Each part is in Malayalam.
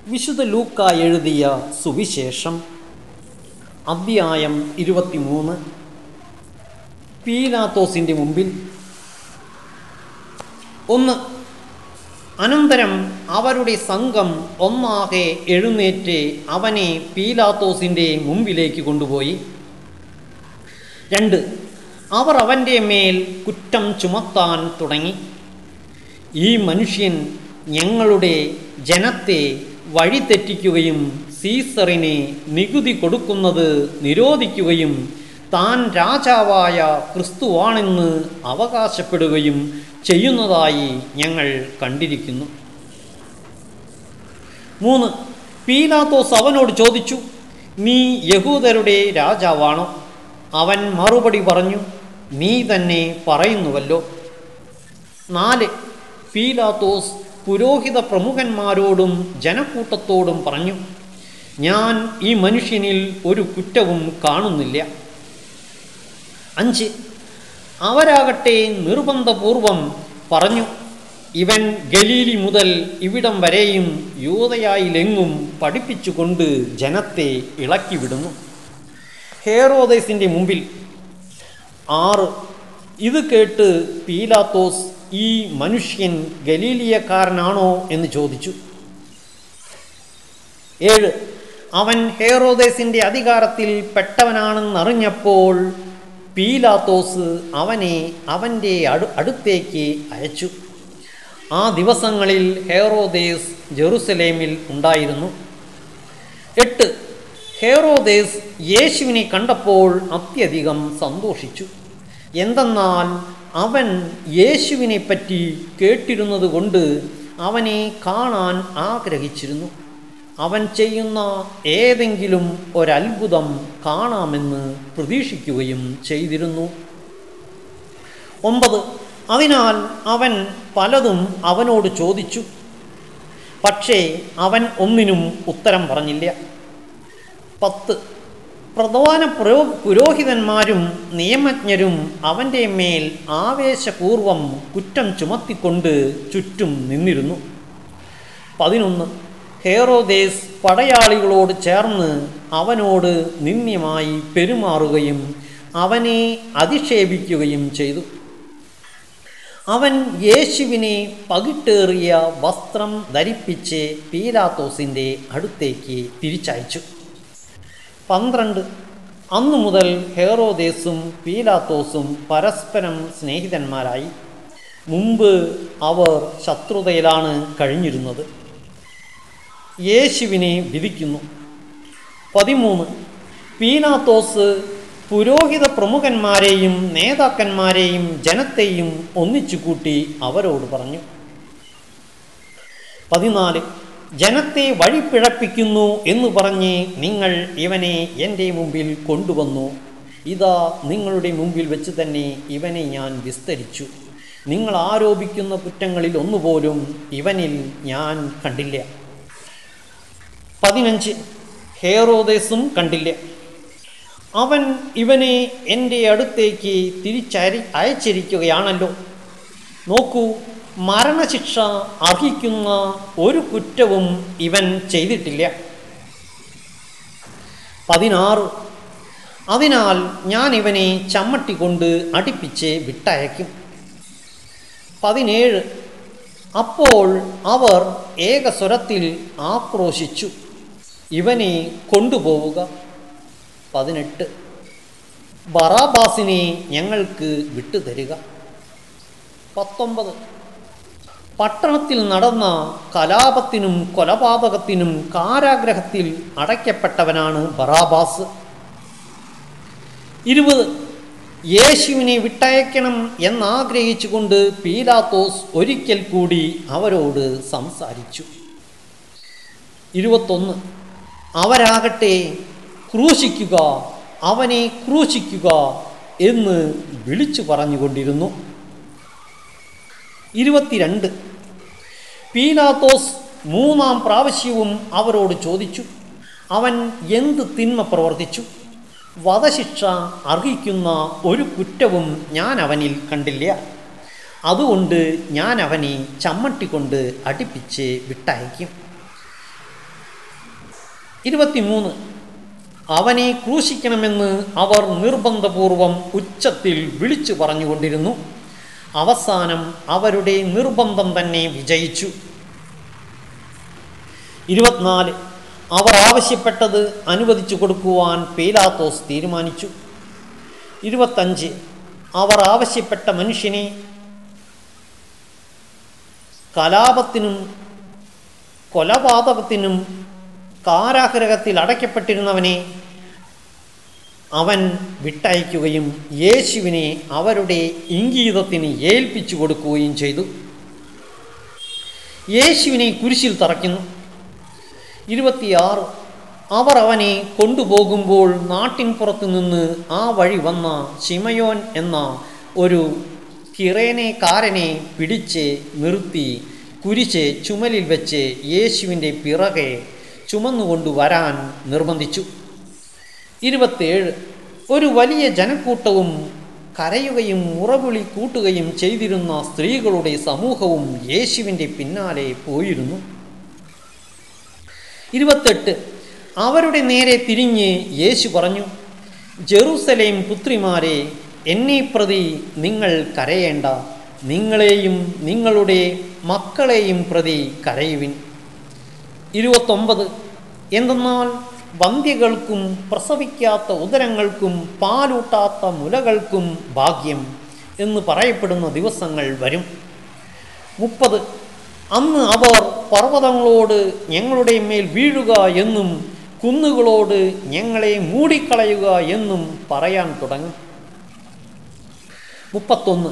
വിശുദ്ധ ലൂക്ക എഴുതിയ സുവിശേഷം അധ്യായം ഇരുപത്തിമൂന്ന് പീലാത്തോസിൻ്റെ മുമ്പിൽ ഒന്ന് അനന്തരം അവരുടെ സംഘം ഒന്നാകെ എഴുന്നേറ്റ് അവനെ പീലാത്തോസിൻ്റെ മുമ്പിലേക്ക് കൊണ്ടുപോയി രണ്ട് അവർ അവൻ്റെ മേൽ കുറ്റം ചുമത്താൻ തുടങ്ങി ഈ മനുഷ്യൻ ഞങ്ങളുടെ ജനത്തെ വഴിതെറ്റിക്കുകയും സീസറിനെ നികുതി കൊടുക്കുന്നത് നിരോധിക്കുകയും താൻ രാജാവായ ക്രിസ്തുവാണെന്ന് അവകാശപ്പെടുകയും ചെയ്യുന്നതായി ഞങ്ങൾ കണ്ടിരിക്കുന്നു മൂന്ന് പീലാത്തോസ് അവനോട് ചോദിച്ചു നീ യഹൂദരുടെ രാജാവാണോ അവൻ മറുപടി പറഞ്ഞു നീ തന്നെ പറയുന്നുവല്ലോ നാല് പീലാത്തോസ് പുരോഹിത പ്രമുഖന്മാരോടും ജനക്കൂട്ടത്തോടും പറഞ്ഞു ഞാൻ ഈ മനുഷ്യനിൽ ഒരു കുറ്റവും കാണുന്നില്ല അഞ്ച് അവരാകട്ടെ നിർബന്ധപൂർവം പറഞ്ഞു ഇവൻ ഗലീലി മുതൽ ഇവിടം വരെയും യൂതയായിലെങ്ങും പഠിപ്പിച്ചുകൊണ്ട് ജനത്തെ ഇളക്കിവിടുന്നു ഹേറോദേസിൻ്റെ മുമ്പിൽ ആറ് ഇത് കേട്ട് പീലാത്തോസ് ഈ മനുഷ്യൻ ഗലീലിയക്കാരനാണോ എന്ന് ചോദിച്ചു ഏഴ് അവൻ ഹേറോദേസിൻ്റെ അധികാരത്തിൽ പെട്ടവനാണെന്നറിഞ്ഞപ്പോൾ പീലാത്തോസ് അവനെ അവൻ്റെ അടു അടുത്തേക്ക് അയച്ചു ആ ദിവസങ്ങളിൽ ഹേറോദേസ് ജെറുസലേമിൽ ഉണ്ടായിരുന്നു എട്ട് ഹേറോദേസ് യേശുവിനെ കണ്ടപ്പോൾ അത്യധികം സന്തോഷിച്ചു എന്തെന്നാൽ അവൻ യേശുവിനെ പറ്റി കേട്ടിരുന്നത് കൊണ്ട് അവനെ കാണാൻ ആഗ്രഹിച്ചിരുന്നു അവൻ ചെയ്യുന്ന ഏതെങ്കിലും ഒരത്ഭുതം കാണാമെന്ന് പ്രതീക്ഷിക്കുകയും ചെയ്തിരുന്നു ഒമ്പത് അതിനാൽ അവൻ പലതും അവനോട് ചോദിച്ചു പക്ഷേ അവൻ ഒന്നിനും ഉത്തരം പറഞ്ഞില്ല പത്ത് പ്രധാന പുരോ പുരോഹിതന്മാരും നിയമജ്ഞരും അവൻ്റെ മേൽ ആവേശപൂർവം കുറ്റം ചുമത്തിക്കൊണ്ട് ചുറ്റും നിന്നിരുന്നു പതിനൊന്ന് ഹേറോദേസ് പടയാളികളോട് ചേർന്ന് അവനോട് നിന്ദ്യമായി പെരുമാറുകയും അവനെ അധിക്ഷേപിക്കുകയും ചെയ്തു അവൻ യേശുവിനെ പകിട്ടേറിയ വസ്ത്രം ധരിപ്പിച്ച് പീലാത്തോസിൻ്റെ അടുത്തേക്ക് തിരിച്ചയച്ചു പന്ത്രണ്ട് അന്നു മുതൽ ഹേറോദേസും പീലാത്തോസും പരസ്പരം സ്നേഹിതന്മാരായി മുമ്പ് അവർ ശത്രുതയിലാണ് കഴിഞ്ഞിരുന്നത് യേശുവിനെ വിധിക്കുന്നു പതിമൂന്ന് പീലാത്തോസ് പുരോഹിത പ്രമുഖന്മാരെയും നേതാക്കന്മാരെയും ജനത്തെയും ഒന്നിച്ചു കൂട്ടി അവരോട് പറഞ്ഞു പതിനാല് ജനത്തെ വഴിപ്പിഴപ്പിക്കുന്നു എന്ന് പറഞ്ഞ് നിങ്ങൾ ഇവനെ എൻ്റെ മുമ്പിൽ കൊണ്ടുവന്നു ഇതാ നിങ്ങളുടെ മുമ്പിൽ വെച്ച് തന്നെ ഇവനെ ഞാൻ വിസ്തരിച്ചു നിങ്ങൾ ആരോപിക്കുന്ന കുറ്റങ്ങളിൽ ഒന്നുപോലും ഇവനിൽ ഞാൻ കണ്ടില്ല പതിനഞ്ച് ഹേറോദേസും കണ്ടില്ല അവൻ ഇവനെ എൻ്റെ അടുത്തേക്ക് തിരിച്ചരി അയച്ചിരിക്കുകയാണല്ലോ നോക്കൂ മരണശിക്ഷ അർഹിക്കുന്ന ഒരു കുറ്റവും ഇവൻ ചെയ്തിട്ടില്ല പതിനാറ് അതിനാൽ ഞാൻ ഇവനെ ചമ്മട്ടി കൊണ്ട് അടിപ്പിച്ച് വിട്ടയക്കും പതിനേഴ് അപ്പോൾ അവർ ഏകസ്വരത്തിൽ ആക്രോശിച്ചു ഇവനെ കൊണ്ടുപോവുക പതിനെട്ട് ബറാബാസിനെ ഞങ്ങൾക്ക് വിട്ടുതരിക പത്തൊമ്പത് പട്ടണത്തിൽ നടന്ന കലാപത്തിനും കൊലപാതകത്തിനും കാരാഗ്രഹത്തിൽ അടയ്ക്കപ്പെട്ടവനാണ് ബറാബാസ് ഇരുപത് യേശുവിനെ വിട്ടയക്കണം എന്നാഗ്രഹിച്ചുകൊണ്ട് പീലാത്തോസ് ഒരിക്കൽ കൂടി അവരോട് സംസാരിച്ചു ഇരുപത്തൊന്ന് അവരാകട്ടെ ക്രൂശിക്കുക അവനെ ക്രൂശിക്കുക എന്ന് വിളിച്ചു പറഞ്ഞുകൊണ്ടിരുന്നു ഇരുപത്തിരണ്ട് പീലാത്തോസ് മൂന്നാം പ്രാവശ്യവും അവരോട് ചോദിച്ചു അവൻ എന്ത് തിന്മ പ്രവർത്തിച്ചു വധശിക്ഷ അർഹിക്കുന്ന ഒരു കുറ്റവും ഞാൻ അവനിൽ കണ്ടില്ല അതുകൊണ്ട് ഞാൻ അവനെ ചമ്മട്ടി കൊണ്ട് അടിപ്പിച്ച് വിട്ടയക്കും ഇരുപത്തിമൂന്ന് അവനെ ക്രൂശിക്കണമെന്ന് അവർ നിർബന്ധപൂർവം ഉച്ചത്തിൽ വിളിച്ചു പറഞ്ഞുകൊണ്ടിരുന്നു അവസാനം അവരുടെ നിർബന്ധം തന്നെ വിജയിച്ചു ഇരുപത്തിനാല് അവർ ആവശ്യപ്പെട്ടത് അനുവദിച്ചു കൊടുക്കുവാൻ പേലാത്തോസ് തീരുമാനിച്ചു ഇരുപത്തഞ്ച് അവർ ആവശ്യപ്പെട്ട മനുഷ്യനെ കലാപത്തിനും കൊലപാതകത്തിനും കാരാഗ്രഹത്തിൽ അടയ്ക്കപ്പെട്ടിരുന്നവനെ അവൻ വിട്ടയക്കുകയും യേശുവിനെ അവരുടെ ഇംഗീതത്തിന് ഏൽപ്പിച്ചു കൊടുക്കുകയും ചെയ്തു യേശുവിനെ കുരിശിൽ തറയ്ക്കുന്നു ഇരുപത്തിയാറ് അവർ അവനെ കൊണ്ടുപോകുമ്പോൾ നാട്ടിൻ പുറത്തു നിന്ന് ആ വഴി വന്ന ശിമയോൻ എന്ന ഒരു കിറേനേക്കാരനെ പിടിച്ച് നിർത്തി കുരിശ് ചുമലിൽ വെച്ച് യേശുവിൻ്റെ പിറകെ ചുമന്നുകൊണ്ട് വരാൻ നിർബന്ധിച്ചു ഇരുപത്തേഴ് ഒരു വലിയ ജനക്കൂട്ടവും കരയുകയും ഉറവിളി കൂട്ടുകയും ചെയ്തിരുന്ന സ്ത്രീകളുടെ സമൂഹവും യേശുവിൻ്റെ പിന്നാലെ പോയിരുന്നു ഇരുപത്തെട്ട് അവരുടെ നേരെ തിരിഞ്ഞ് യേശു പറഞ്ഞു ജെറൂസലേം പുത്രിമാരെ എന്നെ പ്രതി നിങ്ങൾ കരയേണ്ട നിങ്ങളെയും നിങ്ങളുടെ മക്കളെയും പ്രതി കരയുവിൻ ഇരുപത്തൊമ്പത് എന്തെന്നാൽ വന്ധ്യകൾക്കും പ്രസവിക്കാത്ത ഉദരങ്ങൾക്കും പാലൂട്ടാത്ത മുലകൾക്കും ഭാഗ്യം എന്ന് പറയപ്പെടുന്ന ദിവസങ്ങൾ വരും മുപ്പത് അന്ന് അവർ പർവ്വതങ്ങളോട് ഞങ്ങളുടെ മേൽ വീഴുക എന്നും കുന്നുകളോട് ഞങ്ങളെ മൂടിക്കളയുക എന്നും പറയാൻ തുടങ്ങും മുപ്പത്തൊന്ന്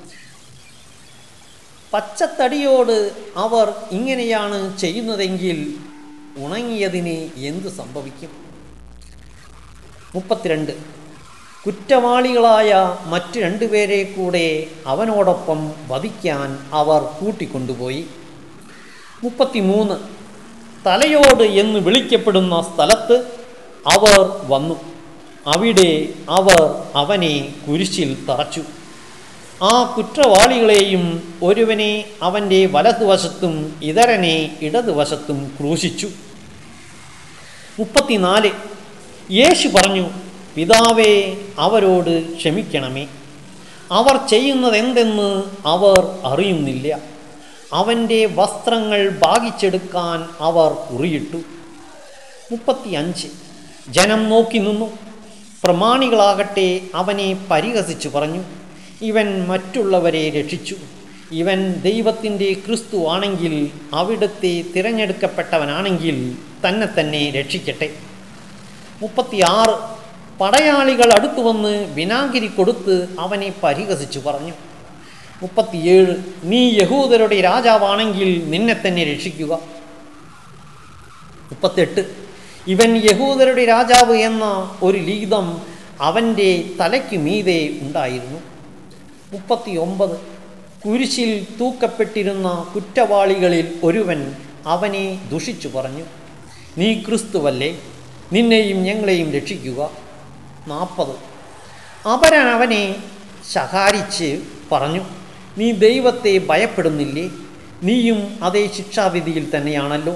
പച്ചത്തടിയോട് അവർ ഇങ്ങനെയാണ് ചെയ്യുന്നതെങ്കിൽ ഉണങ്ങിയതിന് എന്ത് സംഭവിക്കും മുപ്പത്തിരണ്ട് കുറ്റവാളികളായ മറ്റു രണ്ടുപേരെ കൂടെ അവനോടൊപ്പം വധിക്കാൻ അവർ കൂട്ടിക്കൊണ്ടുപോയി മുപ്പത്തിമൂന്ന് തലയോട് എന്ന് വിളിക്കപ്പെടുന്ന സ്ഥലത്ത് അവർ വന്നു അവിടെ അവർ അവനെ കുരിശിൽ തറച്ചു ആ കുറ്റവാളികളെയും ഒരുവനെ അവൻ്റെ വലതുവശത്തും ഇതരനെ ഇടതുവശത്തും ക്രൂശിച്ചു മുപ്പത്തിനാല് യേശു പറഞ്ഞു പിതാവേ അവരോട് ക്ഷമിക്കണമേ അവർ ചെയ്യുന്നതെന്തെന്ന് അവർ അറിയുന്നില്ല അവൻ്റെ വസ്ത്രങ്ങൾ ഭാഗിച്ചെടുക്കാൻ അവർ കുറിയിട്ടു മുപ്പത്തിയഞ്ച് ജനം നോക്കി നിന്നു പ്രമാണികളാകട്ടെ അവനെ പരിഹസിച്ചു പറഞ്ഞു ഇവൻ മറ്റുള്ളവരെ രക്ഷിച്ചു ഇവൻ ദൈവത്തിൻ്റെ ക്രിസ്തു ആണെങ്കിൽ അവിടുത്തെ തിരഞ്ഞെടുക്കപ്പെട്ടവനാണെങ്കിൽ തന്നെ തന്നെ രക്ഷിക്കട്ടെ മുപ്പത്തിയാറ് പടയാളികൾ അടുത്തു വന്ന് വിനാഗിരി കൊടുത്ത് അവനെ പരിഹസിച്ചു പറഞ്ഞു മുപ്പത്തിയേഴ് നീ യഹൂദരുടെ രാജാവാണെങ്കിൽ നിന്നെ തന്നെ രക്ഷിക്കുക മുപ്പത്തെട്ട് ഇവൻ യഹൂദരുടെ രാജാവ് എന്ന ഒരു ലീതം അവൻ്റെ തലയ്ക്ക് മീതെ ഉണ്ടായിരുന്നു മുപ്പത്തി ഒമ്പത് കുരിശിൽ തൂക്കപ്പെട്ടിരുന്ന കുറ്റവാളികളിൽ ഒരുവൻ അവനെ ദുഷിച്ചു പറഞ്ഞു നീ ക്രിസ്തുവല്ലേ നിന്നെയും ഞങ്ങളെയും രക്ഷിക്കുക നാൽപ്പത് അവരൻ അവനെ ശകാരിച്ച് പറഞ്ഞു നീ ദൈവത്തെ ഭയപ്പെടുന്നില്ലേ നീയും അതേ ശിക്ഷാവിധിയിൽ തന്നെയാണല്ലോ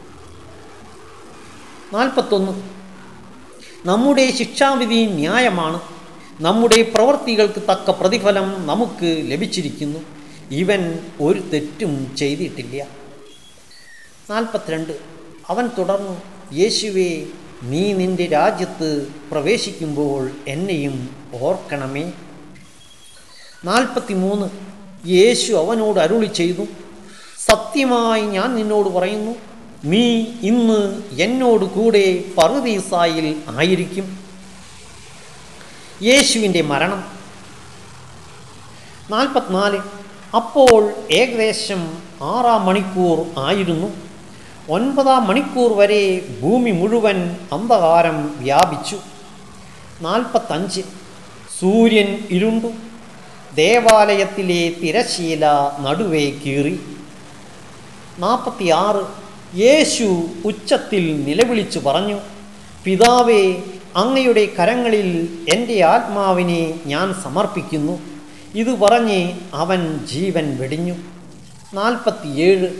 നാൽപ്പത്തൊന്ന് നമ്മുടെ ശിക്ഷാവിധി ന്യായമാണ് നമ്മുടെ പ്രവൃത്തികൾക്ക് തക്ക പ്രതിഫലം നമുക്ക് ലഭിച്ചിരിക്കുന്നു ഇവൻ ഒരു തെറ്റും ചെയ്തിട്ടില്ല നാൽപ്പത്തിരണ്ട് അവൻ തുടർന്നു യേശുവേ നീ നിന്റെ രാജ്യത്ത് പ്രവേശിക്കുമ്പോൾ എന്നെയും ഓർക്കണമേ നാൽപ്പത്തി മൂന്ന് യേശു അവനോട് അരുളി ചെയ്തു സത്യമായി ഞാൻ നിന്നോട് പറയുന്നു നീ ഇന്ന് എന്നോട് കൂടെ പറുദീസായിൽ ആയിരിക്കും യേശുവിൻ്റെ മരണം നാൽപ്പത്തിനാല് അപ്പോൾ ഏകദേശം ആറാം മണിക്കൂർ ആയിരുന്നു ഒൻപതാം മണിക്കൂർ വരെ ഭൂമി മുഴുവൻ അന്ധകാരം വ്യാപിച്ചു നാൽപ്പത്തഞ്ച് സൂര്യൻ ഇരുണ്ടു ദേവാലയത്തിലെ തിരശീല നടുവേ കീറി നാൽപ്പത്തിയാറ് യേശു ഉച്ചത്തിൽ നിലവിളിച്ചു പറഞ്ഞു പിതാവേ അങ്ങയുടെ കരങ്ങളിൽ എൻ്റെ ആത്മാവിനെ ഞാൻ സമർപ്പിക്കുന്നു ഇത് പറഞ്ഞ് അവൻ ജീവൻ വെടിഞ്ഞു നാൽപ്പത്തിയേഴ്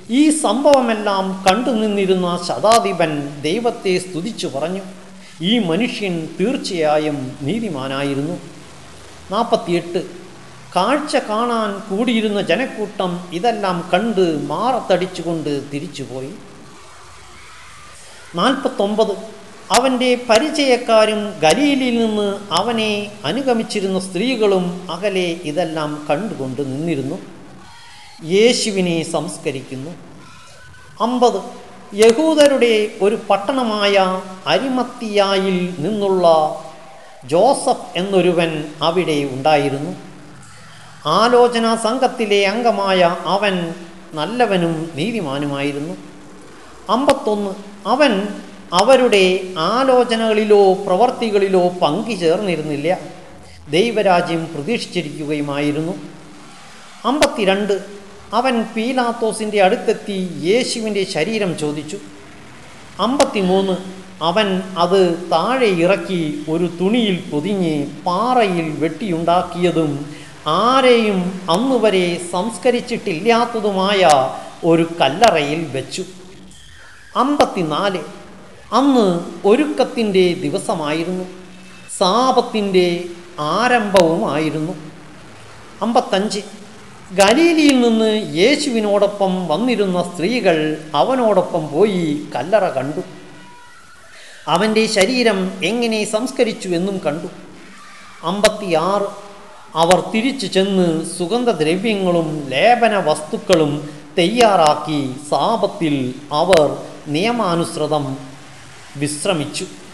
ഈ സംഭവമെല്ലാം കണ്ടു നിന്നിരുന്ന ശതാധിപൻ ദൈവത്തെ സ്തുതിച്ചു പറഞ്ഞു ഈ മനുഷ്യൻ തീർച്ചയായും നീതിമാനായിരുന്നു നാൽപ്പത്തിയെട്ട് കാഴ്ച കാണാൻ കൂടിയിരുന്ന ജനക്കൂട്ടം ഇതെല്ലാം കണ്ട് മാറത്തടിച്ചുകൊണ്ട് തിരിച്ചുപോയി നാൽപ്പത്തൊമ്പത് അവൻ്റെ പരിചയക്കാരും ഗലീലിൽ നിന്ന് അവനെ അനുഗമിച്ചിരുന്ന സ്ത്രീകളും അകലെ ഇതെല്ലാം കണ്ടുകൊണ്ട് നിന്നിരുന്നു യേശുവിനെ സംസ്കരിക്കുന്നു അമ്പത് യഹൂദരുടെ ഒരു പട്ടണമായ അരിമത്തിയായിൽ നിന്നുള്ള ജോസഫ് എന്നൊരുവൻ അവിടെ ഉണ്ടായിരുന്നു ആലോചനാ സംഘത്തിലെ അംഗമായ അവൻ നല്ലവനും നീതിമാനുമായിരുന്നു അമ്പത്തൊന്ന് അവൻ അവരുടെ ആലോചനകളിലോ പ്രവർത്തികളിലോ പങ്കുചേർന്നിരുന്നില്ല ദൈവരാജ്യം പ്രതീക്ഷിച്ചിരിക്കുകയുമായിരുന്നു അമ്പത്തിരണ്ട് അവൻ പീലാത്തോസിൻ്റെ അടുത്തെത്തി യേശുവിൻ്റെ ശരീരം ചോദിച്ചു അമ്പത്തിമൂന്ന് അവൻ അത് താഴെ ഇറക്കി ഒരു തുണിയിൽ പൊതിഞ്ഞ് പാറയിൽ വെട്ടിയുണ്ടാക്കിയതും ആരെയും അന്നുവരെ സംസ്കരിച്ചിട്ടില്ലാത്തതുമായ ഒരു കല്ലറയിൽ വെച്ചു അമ്പത്തിനാല് അന്ന് ഒരുക്കത്തിൻ്റെ ദിവസമായിരുന്നു സാപത്തിൻ്റെ ആരംഭവുമായിരുന്നു അമ്പത്തഞ്ച് ഗലീലിയിൽ നിന്ന് യേശുവിനോടൊപ്പം വന്നിരുന്ന സ്ത്രീകൾ അവനോടൊപ്പം പോയി കല്ലറ കണ്ടു അവൻ്റെ ശരീരം എങ്ങനെ സംസ്കരിച്ചു എന്നും കണ്ടു അമ്പത്തിയാറ് അവർ തിരിച്ചു ചെന്ന് സുഗന്ധദ്രവ്യങ്ങളും ലേപന വസ്തുക്കളും തയ്യാറാക്കി സാപത്തിൽ അവർ നിയമാനുസൃതം വിശ്രമിച്ചു